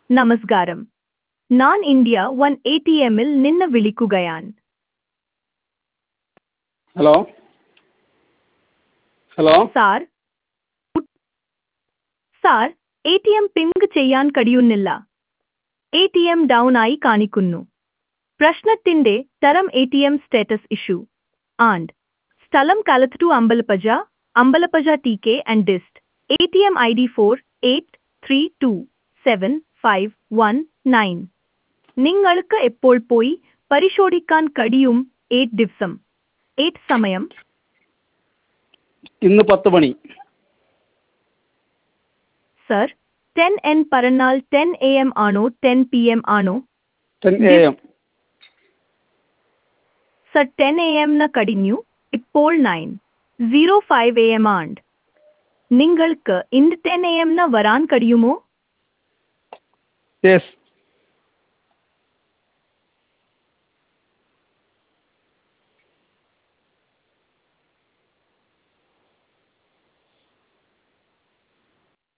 നമസ്കാരം ഞാൻ India one A T എമ്മിൽ നിന്ന് വിളിക്കുകയാണ് hello hello sir sir A T M പിങ്ക് ചെയ്യാൻ കഴിയുന്നില്ല എ ടി എം ഡൗൺ ആയി കാണിക്കുന്നു പ്രശ്നത്തിന്റെ തരം A T M status issue and സ്ഥലം കാലത്തു Ambalappuzha Ambalappuzha T K and dist A T M I D four eight three two seven five one nine നിങ്ങൾക്ക് എപ്പോൾ പോയി പരിശോധിക്കാൻ കഴിയും എയ്റ്റ് ദിവസം എയ്റ്റ് സമയം ഇന്ന് പത്ത് മണി സർ ടെൻ എൻ പറഞ്ഞാൽ ടെൻ എ എം ആണോ ടെൻ പി എം ആണോ ten A M sir ten A M ന കടിഞ്ഞു ഇപ്പോൾ nine zero five A M ആണ് നിങ്ങൾക്ക് ഇന്ന് ടെൻ എ എം ന വരാൻ കഴിയുമോ യെസ്